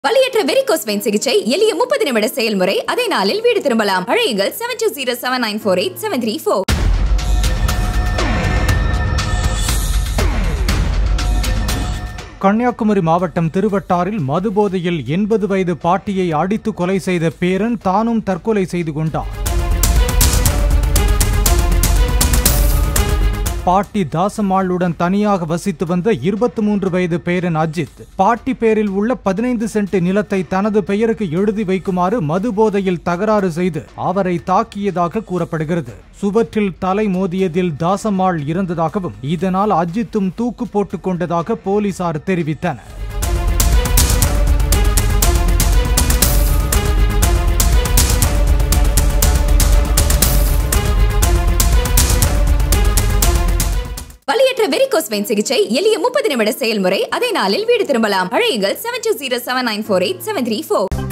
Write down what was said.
வலியற்ற varicose vein சிகிச்சை எளிய முப்பது நிமிட செயல்முறை அதே நாளில் வீடு திரும்பலாம் அழையுங்கள் seven two zero seven nine four eight seven three four Kanyakumari மாவட்டம் திருவட்டாரில் மதுபோதையில் எண்பது வயது பாட்டியை அடித்து கொலை செய்த பேரன் தானும் தற்கொலை செய்து கொண்டார் பாட்டி தாசம்மாளுடன் தனியாக வசித்து வந்த இருபத்தி மூன்று வயது பேரன் அஜித் பாட்டி பேரில் உள்ள பதினைந்து சென்ட் நிலத்தை தனது பெயருக்கு எழுதி வைக்குமாறு மது போதையில் தகராறு செய்து அவரை தாக்கியதாக கூறப்படுகிறது சுவற்றில் தலை மோதியதில் தாசம்மாள் இறந்ததாகவும் இதனால் அஜித்தும் தூக்கு போட்டுக் கொண்டதாக போலீசார் தெரிவித்தனர் வலியற்ற வெரிகோஸ் வெயின் சிகிச்சை எளிய முப்பது நிமிட செயல்முறை அதே நாளில் வீடு திரும்பலாம் அழையுங்கள் seven two zero seven nine four eight seven three four